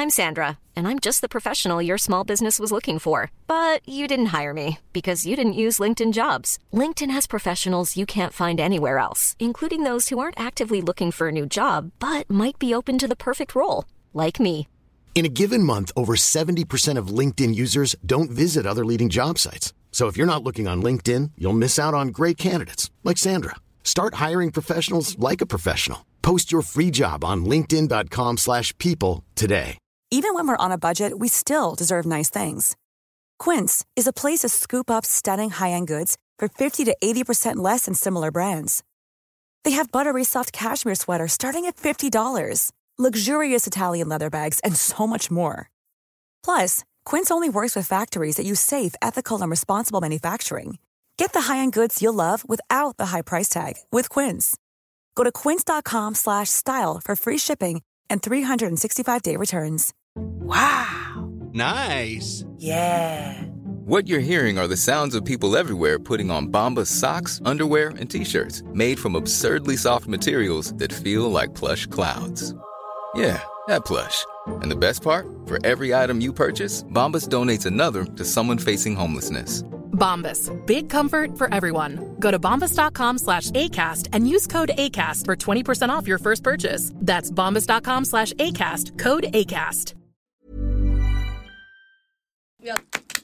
I'm Sandra, and I'm just the professional your small business was looking for. But you didn't hire me because you didn't use LinkedIn jobs. LinkedIn has professionals you can't find anywhere else, including those who aren't actively looking for a new job but might be open to the perfect role, like me. In a given month, over 70% of LinkedIn users don't visit other leading job sites. So if you're not looking on LinkedIn, you'll miss out on great candidates like Sandra. Start hiring professionals like a professional. Post your free job on linkedin.com/people slash people today. Even when we're on a budget, we still deserve nice things. Quince is a place to scoop up stunning high-end goods for 50 to 80% less than similar brands. They have buttery soft cashmere sweaters starting at $50, luxurious Italian leather bags, and so much more. Plus, Quince only works with factories that use safe, ethical, and responsible manufacturing. Get the high-end goods you'll love without the high price tag with Quince. Go to quince.com slash style for free shipping and 365-day returns. Wow. Nice. Yeah. What you're hearing are the sounds of people everywhere putting on Bombas socks, underwear, and t-shirts made from absurdly soft materials that feel like plush clouds. Yeah, that plush. And the best part? For every item you purchase, Bombas donates another to someone facing homelessness. Bombas. Big comfort for everyone. Go to bombas.com slash ACAST and use code ACAST for 20% off your first purchase. That's bombas.com slash ACAST. Code ACAST. يلا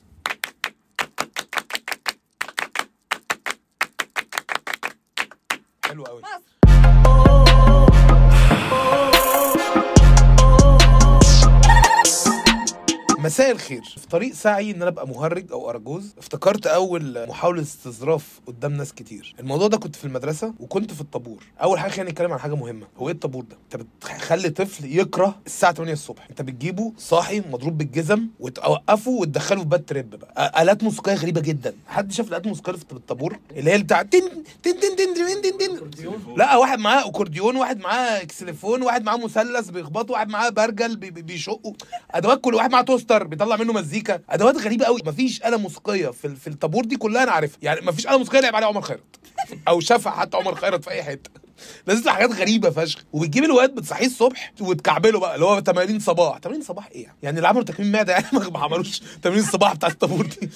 حلو قوي مصر مساء الخير في طريق سعي ان انا ابقى مهرج او اراجوز افتكرت اول محاوله استظراف قدام ناس كتير الموضوع ده كنت في المدرسه وكنت في الطابور اول حاجه خلينا نتكلم عن حاجه مهمه هو ايه الطابور ده انت بتخلي طفل يكره الساعه 8 الصبح انت بتجيبه صاحي مضروب بالجزم وتوقفه وتدخله في باد تريب بقى آ- الات موسيقيه غريبه جدا حد شاف الالات الموسيقيه اللي في الطابور اللي هي بتاع تن تن تن تن تن تن تن لا واحد معاه اكورديون واحد معاه اكسليفون واحد معاه مثلث بيخبطه واحد معاه برجل بي- بي- بيشقه ادوات كل واحد معاه توستر بيطلع منه مزيكا ادوات غريبه قوي مفيش آلة موسيقيه في ال- في الطابور دي كلها انا عارفها يعني مفيش آلة موسيقيه لعب عليها عمر خيرت او شافها حتى عمر خيرت في اي حته لازم تطلع حاجات غريبه فشخ وبتجيب الواد بتصحيه الصبح وتكعبله بقى اللي هو تمارين صباح تمارين صباح ايه يعني اللي عملوا تكميم معده يعني ما عملوش تمارين الصباح بتاع الطابور دي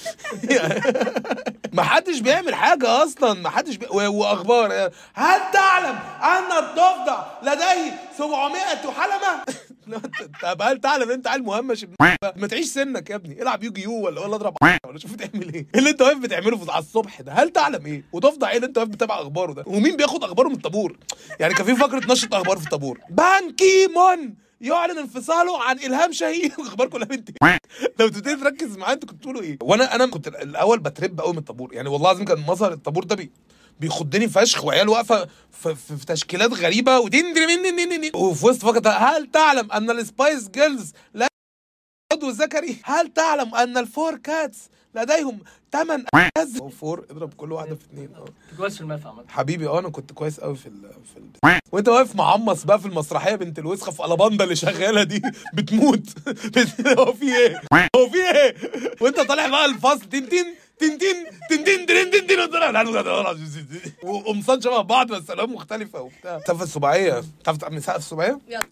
ما حدش بيعمل حاجه اصلا ما حدش بي... و... واخبار هل تعلم ان الضفدع لديه 700 حلمه لا، أنت- طب هل تعلم ان انت عيل مهمش ابن ما تعيش سنك يا ابني العب يوجي يو ولا ولا اضرب ولا شوف تعمل ايه إيه اللي انت واقف بتعمله في على الصبح ده هل تعلم ايه وضفدع ايه اللي انت واقف بتابع اخباره ده ومين بياخد اخباره من الطابور يعني كان في فقره نشره اخبار في الطابور بان كيمون يعلن انفصاله عن الهام شاهين الاخبار كلها بنت لو تبتدي تركز معايا انتوا كنتوا بتقولوا ايه وانا انا كنت الاول بترب قوي من الطابور يعني والله العظيم كان مظهر الطابور ده بي بيخضني فشخ وعيال واقفه في, في, في تشكيلات غريبه ودين دين دين دين دين دين وفي وسط فقط هل تعلم ان السبايس جيرلز لا عضو ذكري هل تعلم ان الفور كاتس لديهم ثمان أز فور اضرب كل واحده في اثنين اه كويس في الماث عامة حبيبي اه انا كنت كويس قوي في ال في ال وانت واقف معمص بقى في المسرحيه بنت الوسخه في الاباندا اللي شغاله دي بتموت بت- هو في ايه؟ هو في ايه؟ وانت طالع بقى الفصل تن تن تن تن تن تن تن تن تن وطالع لا- وقمصان شبه بعض بس الوان مختلفه وبتاع سقف السباعيه تعرف تعمل سقف السباعيه؟ يلا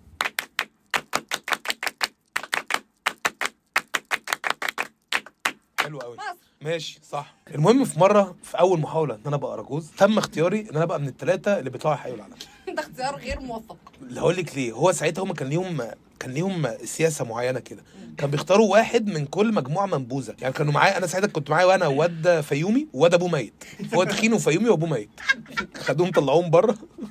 حلو قوي مصر ماشي صح المهم في مره في اول محاوله ان انا ابقى اراجوز تم اختياري ان انا ابقى من الثلاثه اللي بيطلعوا يحيوا العالم ده اختيار غير موفق اللي هقول لك ليه هو ساعتها هم كان ليهم كان ليهم سياسه معينه كده كان بيختاروا واحد من كل مجموعه منبوذه يعني كانوا معايا انا ساعتها كنت معايا وانا واد فيومي وواد ابوه ميت واد تخين وفيومي وابوه ميت خدوهم طلعوهم بره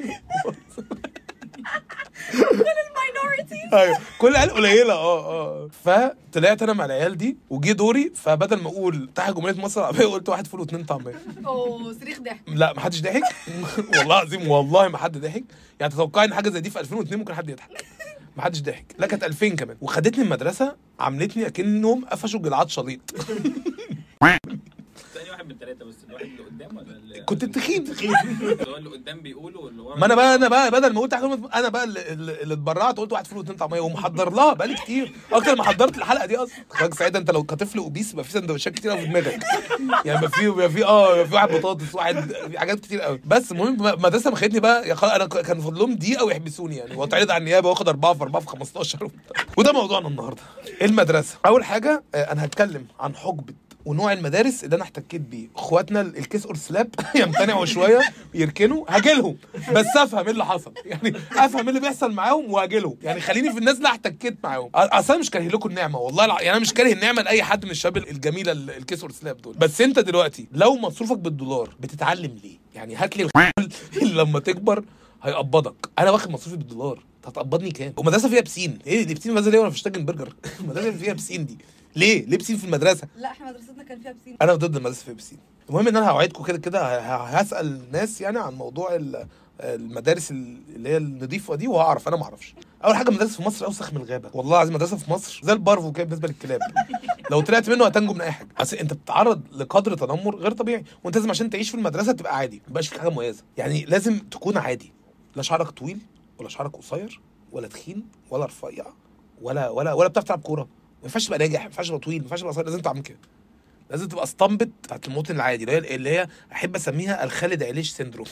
الماينورتي ايوه كل العيال قليله اه اه فطلعت انا مع العيال دي وجي دوري فبدل ما اقول تحت جمهوريه مصر العربيه قلت واحد فول واثنين طعميه اوه صريخ ضحك لا ما حدش ضحك والله العظيم والله ما حد ضحك يعني تتوقعي ان حاجه زي دي في 2002 ممكن حد يضحك ما حدش ضحك لا كانت 2000 كمان وخدتني المدرسه عملتني اكنهم قفشوا جلعات شليط تاني واحد واحد من الثلاثه بس الواحد اللي قدام ولا اللي كنت تخين اللي هو اللي قدام بيقوله واللي ورا ما انا بقى انا بقى بدل ما قلت تحت انا بقى اللي, اللي اللي اتبرعت قلت واحد فول واثنين طعميه ومحضر لها بقالي كتير اكتر ما حضرت الحلقه دي اصلا خلاص سعيد انت لو كطفل اوبيس يبقى في سندوتشات كتير قوي في دماغك يعني يبقى في يبقى في اه يبقى في واحد بطاطس واحد في حاجات كتير قوي بس المهم مدرسه ما خدتني بقى يا خلاص انا ك- كان فاضل لهم دقيقه ويحبسوني يعني واتعرض على النيابه واخد اربعه في اربعه في 15 وبتاع. وده موضوعنا النهارده المدرسه اول حاجه آه، انا هتكلم عن حقبه ونوع المدارس اللي انا احتكيت بيه اخواتنا ال- الكيس اور سلاب يمتنعوا شويه يركنوا هاجلهم بس افهم ايه اللي حصل يعني افهم ايه اللي بيحصل معاهم وهاجلهم يعني خليني في الناس اللي احتكيت معاهم أ- اصل انا مش كاره لكم النعمه والله الع... يعني انا مش كاره النعمه لاي حد من الشباب الجميله ال- الكيس اور سلاب دول بس انت دلوقتي لو مصروفك بالدولار بتتعلم ليه يعني هات لي الخ- اللي لما تكبر هيقبضك انا واخد مصروفي بالدولار أنت هتقبضني كام ومدرسه فيها بسين ايه دي بسين مدرسه ليه وانا في شتاجن برجر المدرسه اللي فيها بسين دي ليه ليه بسين في المدرسه لا احنا مدرستنا كان فيها بسين انا ضد المدرسه فيها بسين المهم ان انا هوعدكم كده كده ه- ه- هسال ناس يعني عن موضوع ال- المدارس ال- اللي هي النظيفه دي وهعرف انا ما اعرفش اول حاجه المدارس في مصر اوسخ من الغابه والله العظيم مدرسه في مصر زي البارفو كده بالنسبه للكلاب لو طلعت منه هتنجو من اي حاجه اصل انت بتتعرض لقدر تنمر غير طبيعي وانت لازم عشان تعيش في المدرسه تبقى عادي ما يبقاش فيك حاجه مميزه يعني لازم تكون عادي لا شعرك طويل ولا شعرك قصير ولا تخين ولا رفيع ولا ولا ولا بتعرف تلعب كوره ما ينفعش تبقى ناجح ما ينفعش تبقى طويل ما ينفعش تبقى قصير لازم تعمل كده لازم تبقى اسطمبة بتاعت المواطن العادي اللي هي اللي هي احب اسميها الخالد عليش سيندروم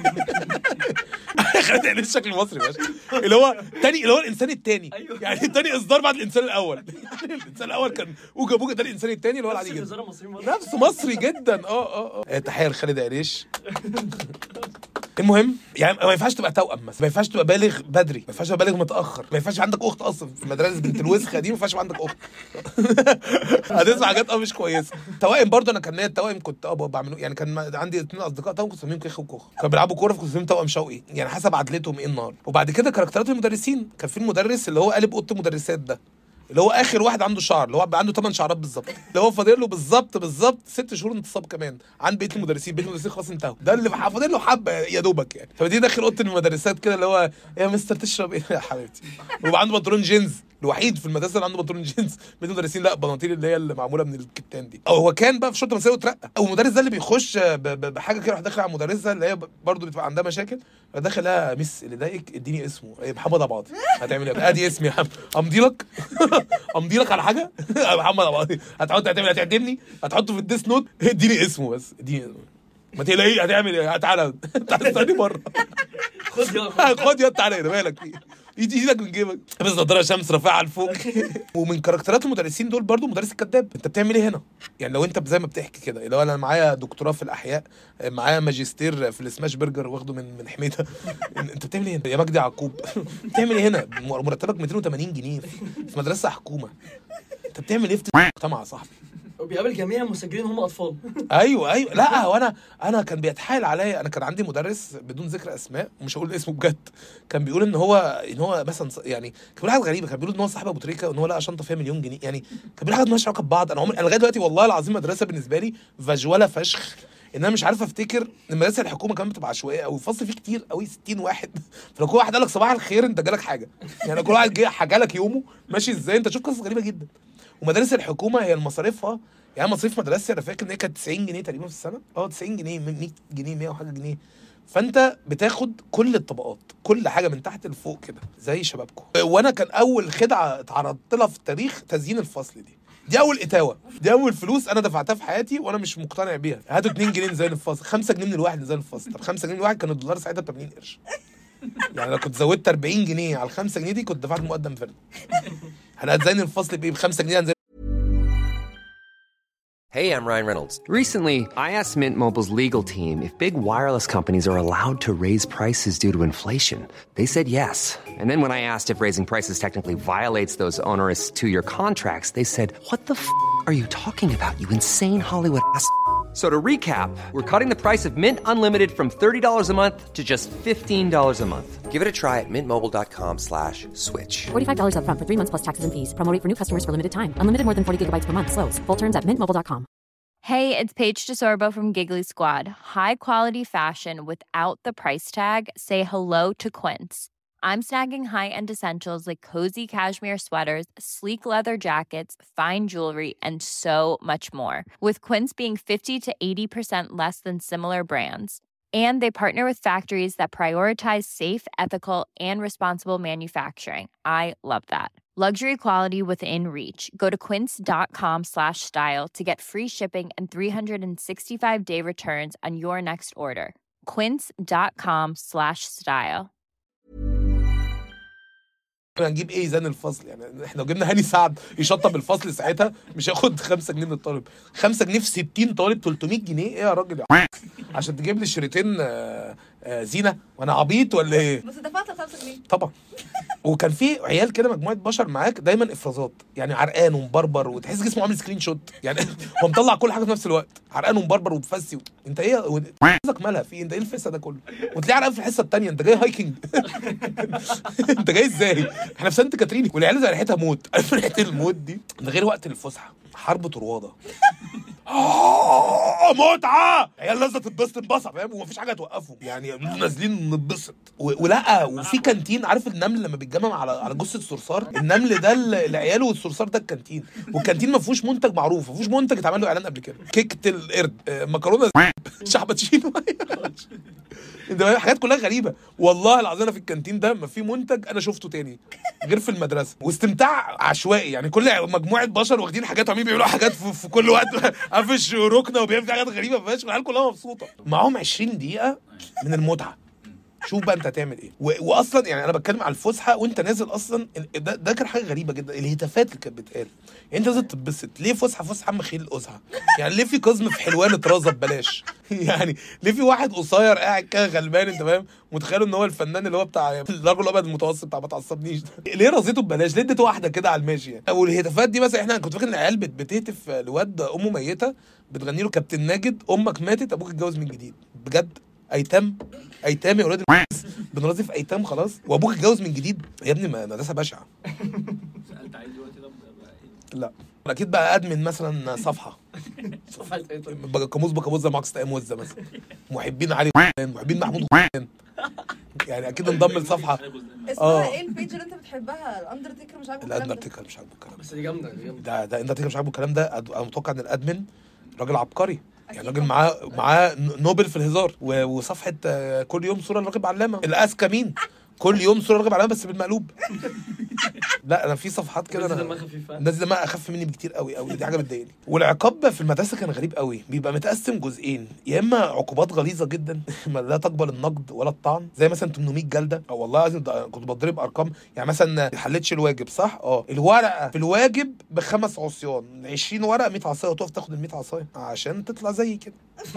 خالد عليش شكل مصري باشا اللي هو تاني اللي هو الانسان التاني يعني تاني اصدار بعد الانسان الاول يعني الانسان الاول كان اوجا بوجا ده الانسان التاني اللي هو العادي جدا الوزاره المصريه برضه. نفسه مصري جدا اه اه اه تحيه لخالد عليش المهم يعني ما ينفعش تبقى توأم مثلا ما ينفعش تبقى بالغ بدري ما ينفعش تبقى بالغ متأخر ما ينفعش يبقى عندك أخت أصلا في المدارس بنت الوسخة دي ما ينفعش يبقى عندك أخت هتسمع حاجات اه مش كويسة توائم برضه أنا كان ليا التوائم كنت اه بعمله يعني كان عندي اثنين أصدقاء توأم كنت مسميهم كيخ وكوخ كانوا بيلعبوا كورة فكنت مسميهم توأم شوقي يعني حسب عدلتهم إيه النهار وبعد كده كاركترات المدرسين كان في المدرس اللي هو قالب أوضة المدرسات ده اللي هو اخر واحد عنده شعر اللي هو بقى عنده 8 شعرات بالظبط اللي هو فاضل له بالظبط بالظبط ست شهور انتصاب كمان عن بقيه المدرسين بقيه المدرسين خلاص انتهوا ده اللي فاضل له حبه يا دوبك يعني فدي داخل اوضه المدرسات كده اللي هو يا مستر تشرب ايه يا حبيبتي ويبقى عنده بنطلون جينز الوحيد في المدرسه اللي عنده بنطلون جينز بقيه المدرسين لا بناطيل اللي هي اللي معموله من الكتان دي او هو كان بقى في شرطه مسائيه وترقى او المدرس ده اللي بيخش ب- ب- بحاجه كده يروح داخل على المدرسه اللي هي برضه بتبقى عندها مشاكل داخل لها مس اللي ضايقك اديني اسمه إيه، محمد ابو عاطي هتعمل ايه ادي اسمي يا عم امضي لك امضي لك على حاجه يا محمد ابو عاطي هتحط هتعمل هتعدمني هتحطه في الديس نوت اديني اسمه بس اديني اسمه. ما تقلقيش هتعمل ايه تعالى تعالى استني بره خد يلا خد يا تعالى هنا مالك فيه ايدي ايدك من جيبك بس نضاره شمس رافعها لفوق ومن كاركترات المدرسين دول برضو مدرس الكذاب انت بتعمل ايه هنا يعني لو انت زي ما بتحكي كده لو انا معايا دكتوراه في الاحياء معايا ماجستير في السماش برجر واخده من من حميده انت بتعمل ايه هنا يا مجدي يعقوب بتعمل ايه هنا مرتبك 280 جنيه في مدرسه حكومه انت بتعمل ايه في مجتمع يا صاحبي وبيقابل جميع المسجلين هم اطفال ايوه ايوه لا وانا انا كان بيتحايل عليا انا كان عندي مدرس بدون ذكر اسماء ومش هقول اسمه بجد كان بيقول ان هو ان هو مثلا ص- يعني كان بيقول حاجه غريبه كان بيقول ان هو صاحب ابو تريكه وان هو لقى شنطه فيها مليون جنيه يعني كان بيقول حاجه مالهاش علاقه ببعض انا عمري انا لغايه دلوقتي والله العظيم مدرسه بالنسبه لي فجوله فشخ ان انا مش عارف افتكر ان مدرسه الحكومه كمان بتبقى عشوائيه قوي الفصل فيه كتير قوي 60 واحد فلو كل واحد قال لك صباح الخير انت جالك حاجه يعني كل واحد جه حكى لك يومه ماشي ازاي انت تشوف قصص غريبه جدا ومدارس الحكومه هي المصاريفها يعني مصاريف مدرستي انا فاكر ان هي كانت 90 جنيه تقريبا في السنه اه 90 جنيه من 100 جنيه 100 وحاجه جنيه فانت بتاخد كل الطبقات كل حاجه من تحت لفوق كده زي شبابكم وانا كان اول خدعه اتعرضت لها في التاريخ تزيين الفصل دي دي اول اتاوه دي اول فلوس انا دفعتها في حياتي وانا مش مقتنع بيها هاتوا 2 جنيه نزين الفصل 5 جنيه من الواحد نزين الفصل طب 5 جنيه من الواحد كان الدولار ساعتها ب 80 قرش يعني لو كنت زودت 40 جنيه على ال 5 جنيه دي كنت دفعت مقدم فرد انا هتزين الفصل بايه ب 5 جنيه هنزين Hey, I'm Ryan Reynolds. Recently, I asked Mint Mobile's legal team if big wireless companies are allowed to raise prices due to inflation. They said yes. And then when I asked if raising prices technically violates those onerous two year contracts, they said, What the f are you talking about, you insane Hollywood ass? f- So to recap, we're cutting the price of Mint Unlimited from $30 a month to just $15 a month. Give it a try at mintmobile.com slash switch. $45 upfront for three months plus taxes and fees. Promo rate for new customers for limited time. Unlimited more than 40 gigabytes per month. Slows. Full terms at mintmobile.com. Hey, it's Paige DeSorbo from Giggly Squad. High quality fashion without the price tag. Say hello to Quince. I'm snagging high end essentials like cozy cashmere sweaters, sleek leather jackets, fine jewelry, and so much more. With Quince being 50 to 80% less than similar brands. And they partner with factories that prioritize safe, ethical, and responsible manufacturing. I love that. Luxury quality within reach. Go to quince.com slash style to get free shipping and 365 day returns on your next order. Quince.com slash style. هنجيب ايه زان الفصل يعني احنا لو جبنا هاني سعد يشطب الفصل ساعتها مش هياخد 5 جنيه من الطالب 5 جنيه في 60 طالب 300 جنيه ايه يا راجل يا عشان تجيب لي شريطين آه، آه، زينه وانا عبيط ولا ايه بس دفعت ال 5 جنيه طبعا وكان في عيال كده مجموعه بشر معاك دايما افرازات يعني عرقان ومبربر وتحس جسمه عامل سكرين شوت يعني هو مطلع كل حاجه في نفس الوقت عرقان ومبربر ومفسي و... انت ايه و- حظك مالها في إيه؟ انت ايه الفسه ده كله وتلاقي عرقان في الحصه الثانيه انت جاي هايكنج انت جاي ازاي احنا في سانت كاترين والعيال زي ريحتها موت عارف ريحه الموت دي ده غير وقت الفسحه حرب طرواده آه، متعه عيال نازله تتبسط انبسط فاهم ومفيش حاجه توقفهم يعني نازلين نتبسط و- ولا وفي كانتين عارف النمل لما بيتجمع على على جثه صرصار النمل ده ال- العيال والصرصار ده الكانتين والكانتين ما فيهوش منتج معروف ما فيهوش منتج اتعمل له اعلان قبل كده كيكه القرد آه، مكرونه شعبتشينو انت فاهم؟ حاجات كلها غريبه والله العظيم انا في الكانتين ده ما في منتج انا شفته تاني غير في المدرسه واستمتاع عشوائي يعني كل مجموعه بشر واخدين حاجات وعاملين بيعملوا حاجات في, في كل وقت قافش ركنه وبيعمل حاجات غريبه فشخ والعيال كلها مبسوطه معاهم 20 دقيقه من المتعه شوف بقى انت هتعمل ايه و... واصلا يعني انا بتكلم على الفسحه وانت نازل اصلا ال- ده, ده كان حاجه غريبه جدا الهتافات اللي كانت بتقال يعني انت نازل تتبسط ليه فسحه فسحه عم خيل القزحه يعني ليه في قزم في حلوان اترازه ببلاش يعني ليه في واحد قصير قاعد كده غلبان انت فاهم متخيل ان هو الفنان اللي هو بتاع الرجل الابيض المتوسط بتاع ما تعصبنيش ده ليه رصيته ببلاش ليه اديته واحده كده على الماشي يعني والهتافات دي مثلا احنا كنت فاكر ان العيال بت- بتهتف لواد امه ميته بتغني له كابتن ماجد امك ماتت ابوك اتجوز من جديد بجد ايتام ايتام يا اولاد الناس. بنرازي في ايتام خلاص وابوك اتجوز من جديد يا ابني ما- مدرسه بشعه سالت عليه دلوقتي ده بقى ايه لا اكيد بقى ادمن مثلا صفحه صفحة ايه طيب؟ بقى كموز بكابوز زي معاكس تقام وزه مثلا محبين علي محبين محمود يعني اكيد انضم لصفحه اسمها اه ايه البيج اللي انت بتحبها الاندرتيكر مش عارفه الكلام ده الاندرتيكر مش عاجبه الكلام بس دي جامدة دي جامدة ده ده اندرتيكر مش عاجبه الكلام ده أد- انا متوقع ان الادمن راجل عبقري يعني راجل معاه معاه نوبل في الهزار و- وصفحه آه، كل يوم صوره لراغب علامه الاذكى مين كل يوم صوره لراغب علامه بس بالمقلوب لا انا في صفحات كده الناس انا دمها خفيف، ها؟ الناس دمها اخف مني بكتير قوي قوي دي حاجه بتضايقني والعقاب في المدرسه كان غريب قوي بيبقى متقسم جزئين يا اما عقوبات غليظه جدا ما لا تقبل النقد ولا الطعن زي مثلا 800 جلده او والله العظيم ده كنت بضرب ارقام يعني مثلا ما حلتش الواجب صح اه الورقه في الواجب بخمس عصيان 20 ورقه 100 عصايه وتقف تاخد ال 100 عصايه عشان تطلع زي كده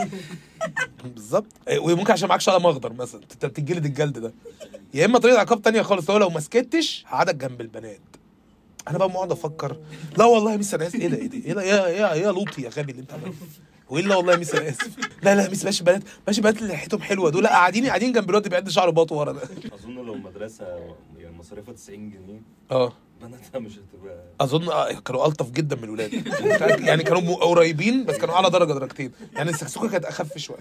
بالظبط إيه، وممكن عشان معكش قلم اخضر مثلا انت بتتجلد الجلد ده يا اما طريقه عقاب تانية خالص هو لو ما سكتش هقعدك جنب البنات انا بقى بقعد افكر لا والله يا ميس انا اسف ايه ده ايه ده ايه ده يا يا يا لوطي يا غبي اللي انت عملته وايه لا والله يا ميس انا اسف لا لا يا ميس ماشي بنات ماشي بنات اللي ريحتهم حلوه دول لا قاعدين قاعدين جنب الواد اللي بيعد شعره باطو ورا ده اظن لو مدرسه يعني مصاريفها 90 جنيه اه بناتها مش هتبقى اظن آه، كانوا الطف جدا من الولاد يعني كانوا م- قريبين بس كانوا اعلى درجه درجتين يعني السكسوكه كانت اخف شويه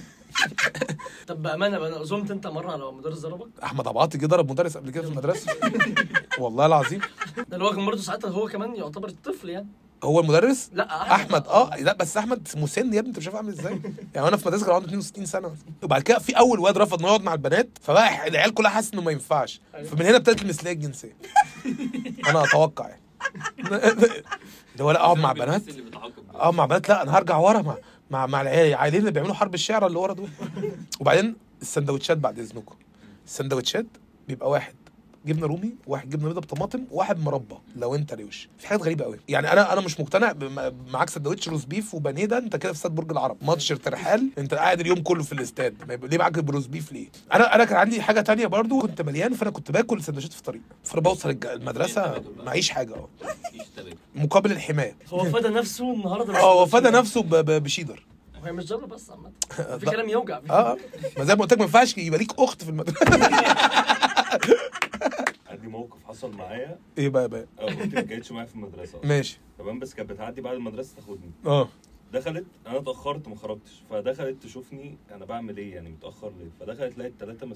طب بامانه بقى انا اظنت انت مره على مدرس ضربك احمد عبعاطي جه ضرب مدرس قبل كده في المدرسه والله العظيم ده اللي هو كان برضه ساعتها هو كمان يعتبر الطفل يعني هو المدرس لا احمد اه لا بس احمد مسن يا ابني انت مش عارف عامل ازاي يعني انا في مدرسه كان عنده 62 سنه وبعد كده في اول واد رفض انه يقعد مع البنات فبقى العيال كلها حاسس انه ما ينفعش فمن هنا ابتدت المثليه الجنسيه انا اتوقع يعني اللي هو لا اقعد مع بنات اقعد مع بنات لا انا هرجع ورا مع مع, مع العيال العيالين اللي بيعملوا حرب الشعر اللي ورا دول وبعدين السندوتشات بعد اذنكم السندوتشات بيبقى واحد جبنه رومي واحد جبنه بيضه بطماطم وواحد مربى لو انت روش في حاجات غريبه قوي يعني انا انا مش مقتنع بم- معاك سندوتش روز بيف وبانيه ده انت كده في استاد برج العرب ماتش ترحال انت قاعد اليوم كله في الاستاد ما يبقى- ليه معاك بروز بيف ليه انا انا كان عندي حاجه تانية برضو كنت مليان فانا كنت باكل سندوتشات في الطريق فانا بوصل الج- المدرسه معيش حاجه اه مقابل الحمايه هو فدى نفسه النهارده اه هو فدى نفسه ب- ب- بشيدر هي مش ضربه بس عامه في لا. كلام يوجع اه ما زي ما قلت لك ما ينفعش يبقى ليك اخت في المدرسه عندي موقف حصل معايا ايه بقى بقى اه اختي ما كانتش معايا في المدرسه أصلاً. ماشي. تمام بس كانت بتعدي بعد المدرسه تاخدني اه دخلت انا اتاخرت ما خرجتش فدخلت تشوفني انا بعمل ايه يعني متاخر ليه فدخلت لقيت ثلاثه ماسكين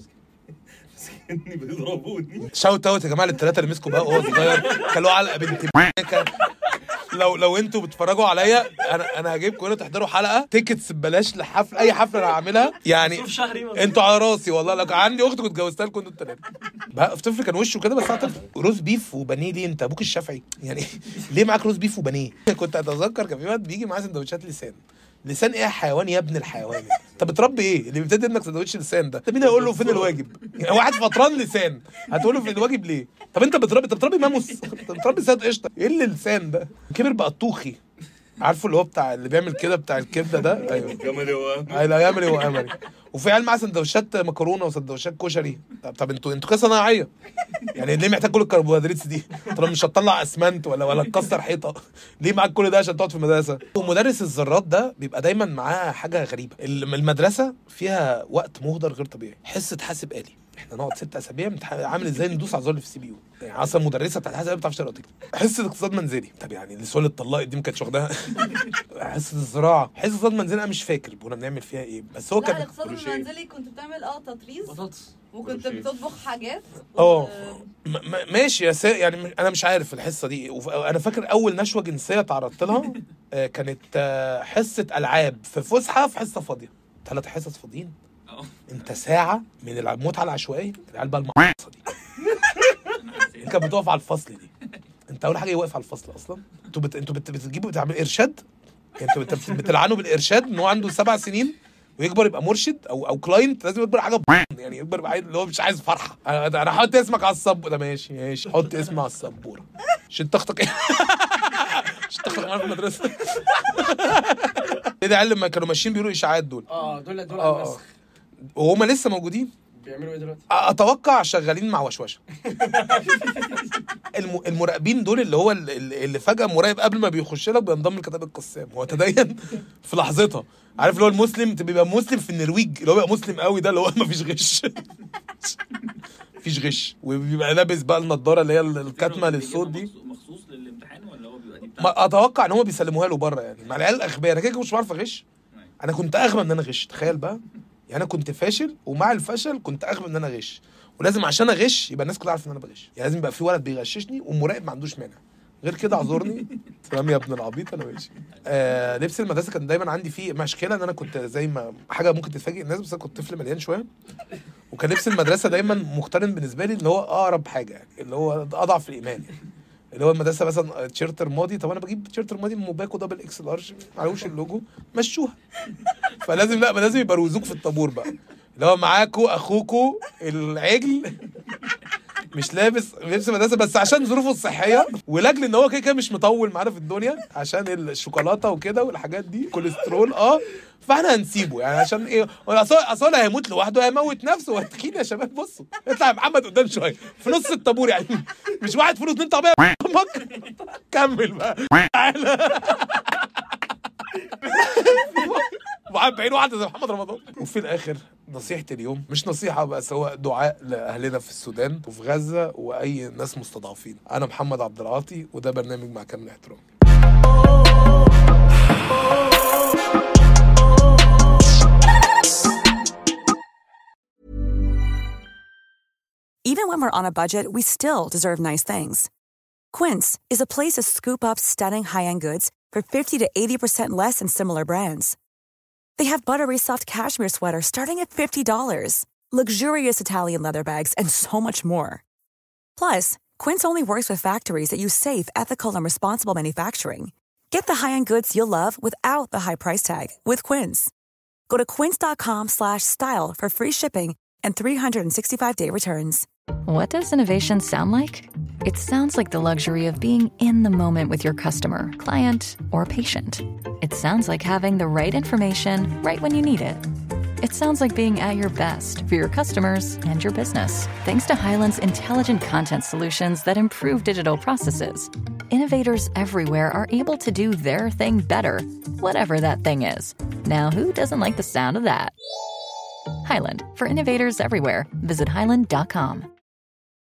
مسكني بيضربوني شاوت اوت يا جماعه للثلاثه اللي مسكوا بقى وهو صغير كلوه علقه بنت ب- لو لو انتوا بتتفرجوا عليا انا انا هجيبكم هنا تحضروا حلقه تيكتس ببلاش لحفل اي حفله انا هعملها يعني مصروف شهري مصروف. انتوا على راسي والله لو كان عندي اخت كنت جوزتها لكم انتوا الثلاثه بقى في طفل كان وشه كده بس أنا طفل روز بيف وبانيه ليه انت ابوك الشافعي يعني ليه معاك روز بيف وبانيه كنت اتذكر كان في واد بيجي معاه سندوتشات لسان لسان ايه يا حيوان يا ابن الحيوان انت بتربي ايه اللي بيبتدي ابنك سندوتش لسان ده طب مين هيقول له فين الواجب يعني واحد فطران لسان هتقول له فين الواجب ليه طب انت بتربي انت بتربي ماموس انت بتربي سيد قشطه ايه اللي لسان ده كبر بقى طوخي عارفه اللي هو بتاع اللي بيعمل كده بتاع الكبده ده ايوه جمالي هو اي لا يعمل ايه وامري وفي عيال معاه سندوتشات مكرونه وسندوتشات كشري طب, طب انتوا انتوا كده صناعيه يعني ليه محتاج كل الكربوهيدرات دي طب مش هتطلع اسمنت ولا ولا تكسر حيطه ليه معاك كل ده عشان تقعد في المدرسه ومدرس الذرات ده بيبقى دايما معاه حاجه غريبه الم- المدرسه فيها وقت مهدر غير طبيعي حصه حاسب آلي احنا نقعد ست اسابيع متح- عامل ازاي ندوس على الزر اللي في السي بي يو يعني اصلا مدرسه بتاعت حاسب آلي ما بتعرفش تقرا وتكتب حصه اقتصاد منزلي طب يعني السؤال اتطلقت دي ما كانتش واخداها حصه الزراعه حصه اقتصاد منزلي انا مش فاكر كنا بنعمل فيها ايه بس هو لا كان الاقتصاد المنزلي كنت بتعمل اه تطريز بطاطس وكنت كروشيه. بتطبخ حاجات اه م- م- ماشي يا سا... يعني م- انا مش عارف الحصه دي وف... انا فاكر اول نشوه جنسيه تعرضت لها آه، كانت آه، حصه العاب في فسحه في حصه فاضيه ثلاث حصص فاضيين انت ساعه من المتعه العشوائيه العيال بقى المقصه دي اللي كانت بتقف على الفصل دي انت اول حاجه واقف على الفصل اصلا انتوا بت... انتوا بت... بتجيبوا بتعملوا ارشاد يعني انتوا بت... بتلعنوا بالارشاد ان هو عنده سبع سنين ويكبر يبقى مرشد او او كلاينت لازم يكبر حاجه يعني يكبر يبقى عيل اللي هو مش عايز فرحه انا انا حط اسمك على السب ده ماشي ماشي حط اسمي على السبوره عشان تخطك ايه عشان تخطك معانا في المدرسه ايه ده عيال لما كانوا ماشيين بيقولوا اشاعات دول اه دول دول اه على اه المسخ وهم لسه موجودين بيعملوا ايه دلوقتي؟ اتوقع شغالين مع وشوشه الم... المراقبين دول اللي هو ال- ال- اللي فجاه مراقب قبل ما بيخش لك بينضم لكتاب القسام هو تدين في لحظتها عارف اللي هو المسلم بيبقى مسلم في النرويج اللي هو بيبقى مسلم قوي ده اللي هو ما فيش غش مفيش غش وبيبقى لابس بقى النضاره اللي هي الكاتمه للصوت دي مخصوص للامتحان ولا هو بيبقى دي ما اتوقع ان هم بيسلموها له بره يعني مع العيال الاغبياء انا كده كده مش بعرف اغش انا كنت اغبى ان انا اغش تخيل بقى يعني انا كنت فاشل ومع الفشل كنت اغبى ان انا اغش ولازم عشان اغش يبقى الناس كلها عارفه ان انا بغش يعني لازم يبقى في ولد بيغششني والمراقب ما عندوش مانع غير كده اعذرني تمام يا ابن العبيط انا ماشي آه لبس المدرسه كان دايما عندي فيه مشكله ان انا كنت زي ما حاجه ممكن تتفاجئ الناس بس انا كنت طفل مليان شويه وكان لبس المدرسه دايما مقترن بالنسبه لي اللي هو اقرب حاجه يعني اللي هو اضعف الايمان يعني. اللي هو المدرسه مثلا تيشيرت رمادي طب انا بجيب تيشيرت رمادي من موباكو دبل اكس لارج معلوش اللوجو مشوها فلازم لا لازم يبروزوك في الطابور بقى اللي هو معاكو اخوكو العجل مش لابس لبس مدرسه بس عشان ظروفه الصحيه ولاجل ان هو كده كده مش مطول معانا في الدنيا عشان الشوكولاته وكده والحاجات دي كوليسترول اه فاحنا هنسيبه يعني عشان ايه اصل اصل هيموت لوحده هيموت نفسه وهتخين يا شباب بصوا اطلع يا محمد قدام شويه في نص الطابور يعني مش واحد فلوس اتنين طبيعي امك كمل بقى تعالى وقاعد بعين واحده زي محمد رمضان وفي الاخر نصيحه اليوم مش نصيحه بس هو دعاء لاهلنا في السودان وفي غزه واي ناس مستضعفين انا محمد عبد العاطي وده برنامج مع كامل احترامي Even when we're on a budget, we still deserve nice things. Quince is a place to scoop up stunning high-end goods for 50 to 80% less than similar brands. They have buttery soft cashmere sweaters starting at $50, luxurious Italian leather bags, and so much more. Plus, Quince only works with factories that use safe, ethical, and responsible manufacturing. Get the high-end goods you'll love without the high price tag with Quince. Go to quince.com slash style for free shipping and 365-day returns. What does innovation sound like? It sounds like the luxury of being in the moment with your customer, client, or patient. It sounds like having the right information right when you need it. It sounds like being at your best for your customers and your business. Thanks to Highland's intelligent content solutions that improve digital processes, innovators everywhere are able to do their thing better, whatever that thing is. Now, who doesn't like the sound of that? Highland, for innovators everywhere, visit highland.com.